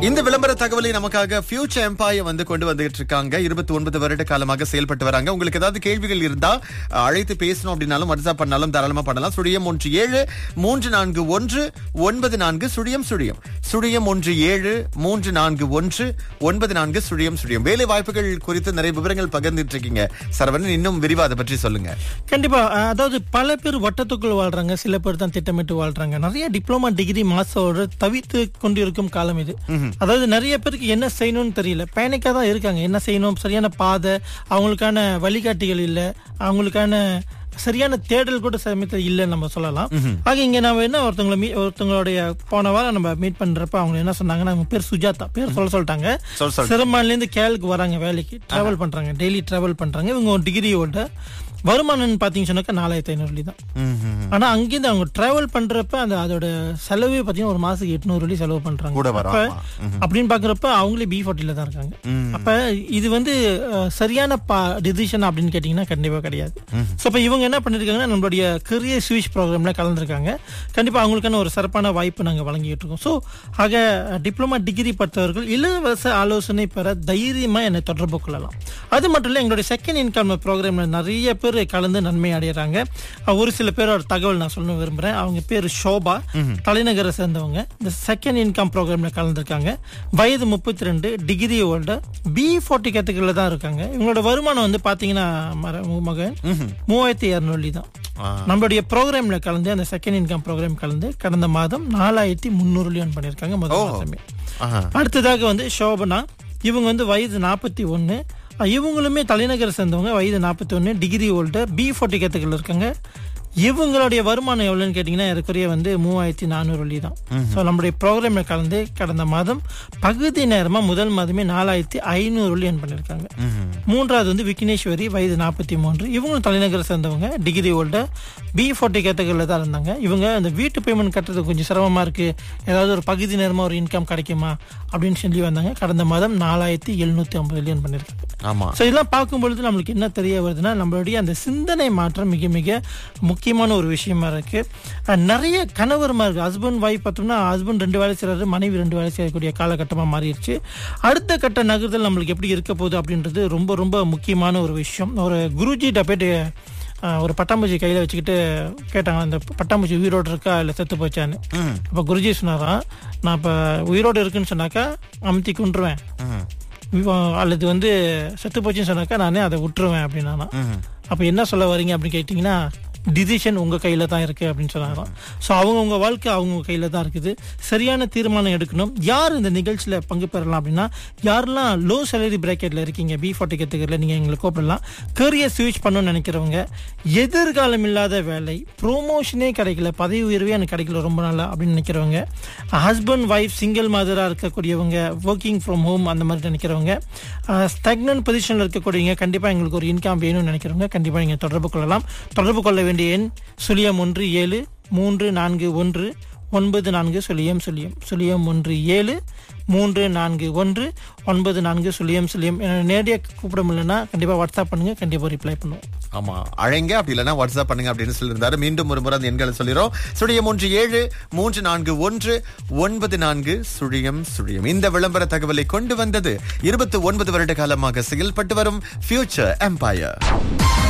இந்த விளம்பர தகவலை நமக்காக ஃபியூச்சர் எம்பையர் வந்து கொண்டு வந்துகிட்டு இருக்காங்க இருபத்தி ஒன்பது வருட காலமாக செயல்பட்டு வராங்க உங்களுக்கு ஏதாவது கேள்விகள் இருந்தா அஹ், அழைத்து பேசணும் அப்படின்னாலும் வாட்ஸ்அப் பண்ணாலும் தாராளமா பண்ணலாம் சுழியம் ஒன்று ஏழு மூன்று நான்கு ஒன்று ஒன்பது நான்கு சுழியம் சுழியம் சுழியம் ஒன்று ஏழு மூன்று நான்கு ஒன்று ஒன்பது நான்கு சுழியம் சுழியம் வேலை வாய்ப்புகள் குறித்து நிறைய விவரங்கள் பகிர்ந்துட்டு இருக்கீங்க சரவணன் இன்னும் விரிவா அதை பற்றி சொல்லுங்க கண்டிப்பா அஹ், அதாவது பல பேர் வட்டத்துக்குள் வாழ்றாங்க சில பேர் தான் திட்டமிட்டு வாழ்றாங்க நிறைய டிப்ளமா டிகிரி மாஸ்டரோட தவித்து கொண்டிருக்கும் காலம் இது அதாவது நிறைய பேருக்கு என்ன செய்யணும்னு தெரியல பேனிக்கா தான் இருக்காங்க என்ன செய்யணும் சரியான பாதை அவங்களுக்கான வழிகாட்டிகள் இல்ல அவங்களுக்கான சரியான தேடல் கூட சமயத்தில் இல்லைன்னு நம்ம சொல்லலாம் ஆக இங்க நம்ம என்ன ஒருத்தவங்களை மீ ஒருத்தவங்களுடைய போன வாரம் நம்ம மீட் பண்றப்ப அவங்க என்ன சொன்னாங்கன்னா அவங்க பேர் சுஜாதா பேர் சொல்ல சொல்லிட்டாங்க சொல் சொல் சிரமான்ல இருந்து கேலுக்கு வராங்க வேலைக்கு டிராவல் பண்றாங்க டெய்லி டிராவல் பண்றாங்க இவங்க ஒரு டிகிரியோட வருமானம்னு பாத்தீங்கன்னு சொன்னாக்கா நாலாயிரத்தி ஐநூறு வெள்ளி தான் ம், ம், ம். ஆனா அங்கிருந்து அவங்க டிராவல் பண்றப்ப அந்த அதோட செலவே பாத்தீங்கன்னா ஒரு மாசத்துக்கு எட்நூறு வெள்ளி செலவு பண்றாங்க கூட வரும், அப்ப ஆமா. அப்படின்னு பாக்குறப்ப அவங்களே பி ஃபார்ட்டில தான் இருக்காங்க அப்ப இது வந்து அஹ், சரியான டிசிஷன் அப்படின்னு கேட்டீங்கன்னா கண்டிப்பா கிடையாது சோ அப்ப இவங்க என்ன பண்ணிருக்காங்கன்னா நம்மளுடைய கரியர் ஸ்விட்ச் ப்ரோக்ராம்ல கலந்துருக்காங்க கண்டிப்பா அவங்களுக்கான ஒரு சிறப்பான வாய்ப்பு நாங்க வழங்கிட்டு இருக்கோம் சோ ஆக டிப்ளமா டிகிரி பட்டவர்கள் இலவச ஆலோசனை பெற தைரியமா என்னை தொடர்பு கொள்ளலாம் அது மட்டும் இல்ல எங்களுடைய செகண்ட் இன்கம் ப்ரோக்ராம்ல நிறைய பேர் கலந்து நன்மை அடையறாங்க அஹ், ஒரு சில பேரோட தகவல் நான் சொல்ல விரும்புறேன் அவங்க பேர் ஷோபா தலைநகரை சேர்ந்தவங்க இந்த செகண்ட் இன்கம் ப்ரோக்ராம்ல கலந்துருக்காங்க வயது முப்பத்தி ரெண்டு டிகிரி ஹோல்டர் பி ஃபார்ட்டி கேட்டகரியில தான் இருக்காங்க இவங்களோட வருமானம் வந்து பாத்தீங்கன்னா மர- மகன் மூவாயிரத்தி இரநூறு தான் ஆ. நம்மளுடைய ப்ரோக்ராம்ல கலந்து அந்த செகண்ட் இன்கம் ப்ரோக்ராம் கலந்து கடந்த மாதம் நாலாயிரத்தி முந்நூறு லியன் பண்ணிருக்காங்க முதல் மாதமே ஆஹா. அடுத்ததாக வந்து சோபனா இவங்க வந்து வயது நாற்பத்தி ஒன்று இவங்களுமே தலைநகரை சேர்ந்தவங்க வயது நாற்பத்தி ஒன்று டிகிரி ஹோல்டர் பி ஃபார்ட்டி கேட்டகரியில் இருக்காங்க இவங்களுடைய வருமானம் எவ்வளோன்னு கேட்டிங்கன்னா ஏறக்குறைய வந்து மூவாயிரத்தி நானூறு வழி தான் ஸோ நம்மளுடைய ப்ரோக்ராமில் கலந்து கடந்த மாதம் பகுதி நேரமாக முதல் மாதமே நாலாயிரத்தி ஐநூறு வழி என் பண்ணியிருக்காங்க மூன்றாவது வந்து விக்னேஸ்வரி வயது நாற்பத்தி மூன்று இவங்களும் தலைநகரை சேர்ந்தவங்க டிகிரி ஹோல்டர் பி ஃபார்ட்டி கேட்டகரியில் தான் இருந்தாங்க இவங்க அந்த வீட்டு பேமெண்ட் கட்டுறது கொஞ்சம் சிரமமாக இருக்கு ஏதாவது ஒரு பகுதி நேரமாக ஒரு இன்கம் கிடைக்குமா அப்படின்னு சொல்லி வந்தாங்க கடந்த மாதம் நாலாயிரத்தி எழுநூத்தி ஐம்பது மில்லியன் பண்ணியிருக்காங்க ஆமா ஸோ இதெல்லாம் பார்க்கும் பொழுது நம்மளுக்கு என்ன தெரிய வருதுன்னா நம்மளுடைய அந்த சிந்தனை மாற்றம் மிக மிக முக்கியமான ஒரு விஷயமா இருக்கு அஹ் நிறைய கணவர்மா இருக்கு ஹஸ்பண்ட் ஒய்ஃப் பார்த்தோம்னா ஹஸ்பண்ட் ரெண்டு வேலை செய்யறாரு மனைவி ரெண்டு வேலை செய்யக்கூடிய காலகட்டமா மாறிடுச்சு அடுத்த கட்ட நகர்தல் நம்மளுக்கு எப்படி இருக்க போகுது அப்படின்றது ரொம்ப ரொம்ப முக்கியமான ஒரு விஷயம் ஒரு குருஜிட்ட போயிட்டு அஹ், ஒரு பட்டாம்பூச்சி கையில வச்சுக்கிட்டு கேட்டாங்க அந்த பட்டாம்பூச்சி உயிரோடு இருக்கா இல்லை செத்து போச்சான்னு ம், அப்ப குருஜி சொன்னாராம் நான் இப்ப உயிரோடு இருக்குன்னு சொன்னாக்கா அமுத்தி கொண்டுருவேன் ம், இவ- அல்லது வந்து செத்து போச்சுன்னு சொன்னாக்கா நானே அதை விட்டுருவேன் அப்படின்னா ம். அப்ப என்ன சொல்ல வரீங்க அப்படின்னு கேட்டீங்கன்னா டிசிஷன் உங்க கையில தான் இருக்கு அப்படின்னு சொன்னாராம் ஸோ அவங்கவுங்க வாழ்க்கை அவங்கவுங்க கையில தான் இருக்குது சரியான தீர்மானம் எடுக்கணும் யார் இந்த நிகழ்ச்சியில பங்கு பெறலாம் அப்படின்னா யாரெல்லாம் லோ சேலரி பிராக்கெட்ல இருக்கீங்க பி ஃபார்ட்டி கேட்டகரியில் நீங்க எங்களை கூப்பிடலாம் கரியர் ஸ்விட்ச் பண்ணணும்னு நினைக்கிறவங்க எதிர்காலம் இல்லாத வேலை ப்ரோமோஷனே கிடைக்கல பதவி உயர்வே எனக்கு கிடைக்கல ரொம்ப நாளா அப்படின்னு நினைக்கிறவங்க ஹஸ்பண்ட் ஒய்ஃப் சிங்கிள் மதரா இருக்கக்கூடியவங்க ஒர்க்கிங் ஃப்ரம் ஹோம் அந்த மாதிரி நினைக்கிறவங்க ஸ்டக்னன் பொசிஷன்ல இருக்கக்கூடியவங்க கண்டிப்பா எங்களுக்கு ஒரு இன்கம் வேணும்னு நினைக்கிறவங்க கண்டிப்பா நீங்க தொடர்பு கொள்ளலாம் தொடர்பு கொள்ள வேண்டிய எண் சுழியம் ஒன்று ஏழு மூன்று நான்கு ஒன்று ஒன்பது நான்கு சுழியம் சுழியம் சுழியம் ஒன்று ஏழு மூன்று நான்கு ஒன்று ஒன்பது நான்கு சுழியம் சுழியம் என்னை நேரடியாக கூப்பிட முடியலன்னா கண்டிப்பா வாட்ஸ்அப் பண்ணுங்க கண்டிப்பா ரிப்ளை பண்ணுவோம் ஆமா அழைங்க அப்படி இல்லைன்னா வாட்ஸ்அப் பண்ணுங்க அப்படின்னு சொல்லியிருந்தாரு மீண்டும் ஒரு முறை அந்த எண்களை சொல்லிடும் சுழியம் ஒன்று ஏழு மூன்று நான்கு ஒன்று ஒன்பது நான்கு சுழியம் சுழியம் இந்த விளம்பர தகவலை கொண்டு வந்தது இருபத்தி ஒன்பது வருட காலமாக செயல்பட்டு வரும் ஃபியூச்சர் எம்பையர்